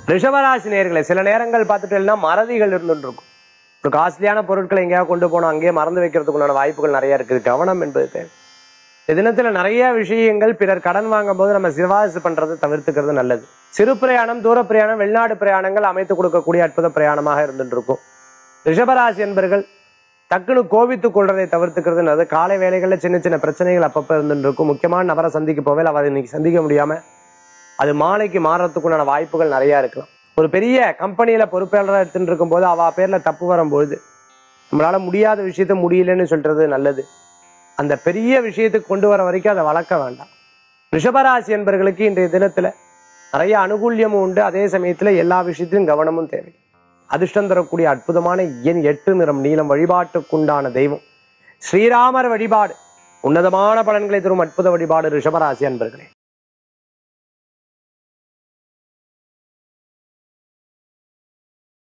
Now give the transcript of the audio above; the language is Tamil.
ரிஷபராசி நேர்களை சில நேரங்கள் பார்த்துட்டேன்னா மறதிகள் இருந்துட்டு இருக்கும் ஒரு காஸ்ட்லியான பொருட்களை எங்கேயாவது கொண்டு போனோம் அங்கேயே மறந்து வைக்கிறதுக்குண்டான வாய்ப்புகள் நிறைய இருக்குது கவனம் என்பது தேவை இந்த தினத்துல நிறைய விஷயங்கள் பிறர் கடன் வாங்கும் போது நம்ம சிபாரிசு பண்றதை தவிர்த்துக்கிறது நல்லது சிறு பிரயாணம் தூர பிரயாணம் வெளிநாடு பிரயாணங்கள் அமைத்து கொடுக்கக்கூடிய அற்புத பிரயாணமாக இருந்துட்டு இருக்கும் ரிஷபராசி என்பர்கள் டக்குனு கோபித்துக் கொள்றதை தவிர்த்துக்கிறது நல்லது காலை வேலைகள்ல சின்ன சின்ன பிரச்சனைகள் அப்பப்ப இருந்துட்டு இருக்கும் முக்கியமான நபரை சந்திக்க போவேல் அவ இன்னைக்கு சந்திக்க முடியாம அது மாலைக்கு மாறத்துக்குண்டான வாய்ப்புகள் நிறைய இருக்கலாம் ஒரு பெரிய கம்பெனியில பொறுப்பாளராக எடுத்துட்டு இருக்கும்போது அவ பேர்ல தப்பு வரும்பொழுது நம்மளால முடியாத விஷயத்த முடியலன்னு சொல்றது நல்லது அந்த பெரிய விஷயத்துக்கு கொண்டு வர வரைக்கும் அதை வளர்க்க வேண்டாம் ரிஷபராசி என்பர்களுக்கு இன்றைய தினத்துல நிறைய அனுகூல்யமும் உண்டு அதே சமயத்துல எல்லா விஷயத்திலும் கவனமும் தேவை அதிர்ஷ்டம் தரக்கூடிய அற்புதமான எண் எட்டு நிறம் நீளம் வழிபாட்டுக்குண்டான தெய்வம் ஸ்ரீராமர் வழிபாடு உன்னதமான பலன்களை தரும் அற்புத வழிபாடு ரிஷபராசி அன்பர்களே